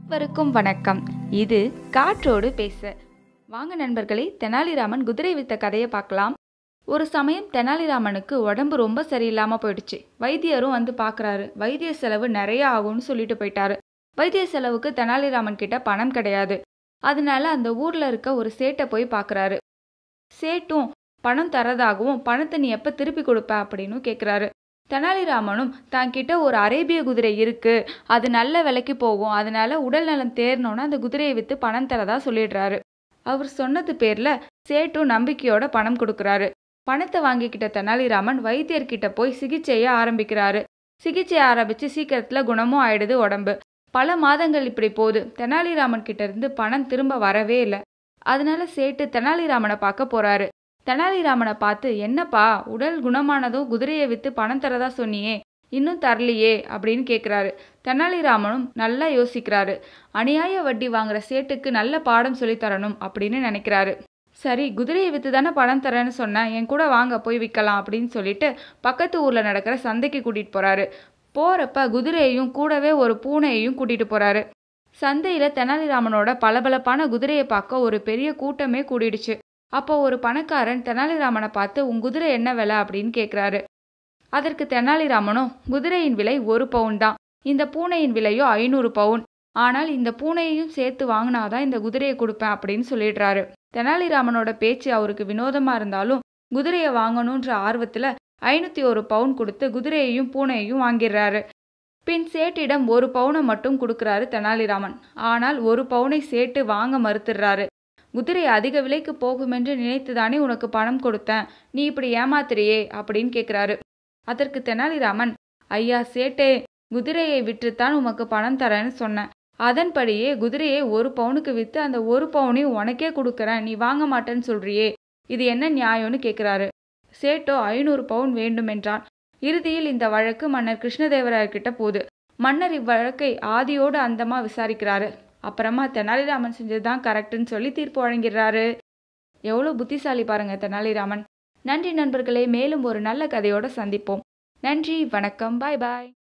அனைவருக்கும் வணக்கம் இது காற்றோடு பேச வாங்க நண்பர்களே தெனாலிராமன் குதிரை வித்த கதையை பார்க்கலாம் ஒரு சமயம் தெனாலிராமனுக்கு உடம்பு ரொம்ப சரியில்லாமல் போயிடுச்சு வைத்தியரும் வந்து பார்க்குறாரு வைத்திய செலவு நிறைய ஆகும்னு சொல்லிட்டு போயிட்டாரு வைத்திய செலவுக்கு தெனாலிராமன் கிட்ட பணம் கிடையாது அதனால அந்த ஊரில் இருக்க ஒரு சேட்டை போய் பார்க்குறாரு சேட்டும் பணம் தரதாகவும் பணத்தை நீ எப்போ திருப்பி கொடுப்ப அப்படின்னு கேட்குறாரு தெனாலிராமனும் தான்கிட்ட ஒரு அரேபிய குதிரை இருக்கு அது நல்ல விலைக்கு போகும் அதனால உடல் நலம் தேர்னோன்னா அந்த குதிரையை விற்று பணம் தரதா சொல்லிடுறாரு அவர் சொன்னது பேர்ல சேட்டும் நம்பிக்கையோட பணம் கொடுக்குறாரு பணத்தை வாங்கிக்கிட்ட தெனாலிராமன் வைத்தியர்கிட்ட போய் சிகிச்சையை ஆரம்பிக்கிறாரு சிகிச்சை ஆரம்பிச்சு சீக்கிரத்துல குணமும் ஆயிடுது உடம்பு பல மாதங்கள் இப்படி போகுது தெனாலிராமன் கிட்ட இருந்து பணம் திரும்ப வரவே இல்லை அதனால சேட்டு தெனாலிராமனை பார்க்க போறாரு தெனாலிராமனை பார்த்து என்னப்பா உடல் குணமானதும் குதிரையை விற்று பணம் தரதா சொன்னியே இன்னும் தரலையே அப்படின்னு கேட்குறாரு தெனாலிராமனும் நல்லா யோசிக்கிறாரு அநியாய வட்டி வாங்குற சேட்டுக்கு நல்ல பாடம் சொல்லித் தரணும் அப்படின்னு நினைக்கிறாரு சரி குதிரையை விற்று தானே பணம் தரேன்னு சொன்னேன் என் கூட வாங்க போய் விற்கலாம் அப்படின்னு சொல்லிட்டு பக்கத்து ஊரில் நடக்கிற சந்தைக்கு கூட்டிகிட்டு போகிறாரு போகிறப்ப குதிரையையும் கூடவே ஒரு பூனையையும் கூட்டிகிட்டு போகிறாரு சந்தையில் தெனாலிராமனோட பளபளப்பான குதிரையை பார்க்க ஒரு பெரிய கூட்டமே கூடிடுச்சு அப்போ ஒரு பணக்காரன் தெனாலிராமனை பார்த்து உன் குதிரை என்ன விலை அப்படின்னு கேட்குறாரு அதற்கு தெனாலிராமனும் குதிரையின் விலை ஒரு பவுன் தான் இந்த பூனையின் விலையோ ஐநூறு பவுன் ஆனால் இந்த பூனையையும் சேர்த்து வாங்கினாதான் இந்த குதிரையை கொடுப்பேன் அப்படின்னு சொல்லிடுறாரு தெனாலிராமனோட பேச்சு அவருக்கு வினோதமா இருந்தாலும் குதிரையை வாங்கணுன்ற ஆர்வத்துல ஐநூத்தி ஒரு பவுன் கொடுத்து குதிரையையும் பூனையையும் வாங்கிடுறாரு பின் சேட்டிடம் ஒரு பவுனை மட்டும் கொடுக்குறாரு தெனாலிராமன் ஆனால் ஒரு பவுனை சேட்டு வாங்க மறுத்துடுறாரு குதிரை அதிக விலைக்கு போகுமென்று நினைத்துதானே உனக்கு பணம் கொடுத்தேன் நீ இப்படி ஏமாத்துறியே அப்படின்னு கேட்குறாரு அதற்கு தெனாலிராமன் ஐயா சேட்டே குதிரையை விற்றுத்தான் உமக்கு பணம் தரேன்னு சொன்னேன் அதன்படியே குதிரையை ஒரு பவுனுக்கு விற்று அந்த ஒரு பவுனையும் உனக்கே கொடுக்குறேன் நீ வாங்க மாட்டேன்னு சொல்றியே இது என்ன நியாயம்னு கேட்குறாரு சேட்டோ ஐநூறு பவுன் வேண்டுமென்றான் இறுதியில் இந்த வழக்கு மன்னர் கிருஷ்ணதேவராயர்கிட்ட போகுது மன்னர் இவ்வழக்கை ஆதியோடு அந்தமா விசாரிக்கிறாரு அப்புறமா தெனாலிராமன் செஞ்சதுதான் கரெக்டுன்னு சொல்லி தீர்ப்பு வழங்கிடுறாரு எவ்வளோ புத்திசாலி பாருங்க தெனாலிராமன் நன்றி நண்பர்களே மேலும் ஒரு நல்ல கதையோட சந்திப்போம் நன்றி வணக்கம் பாய் பாய்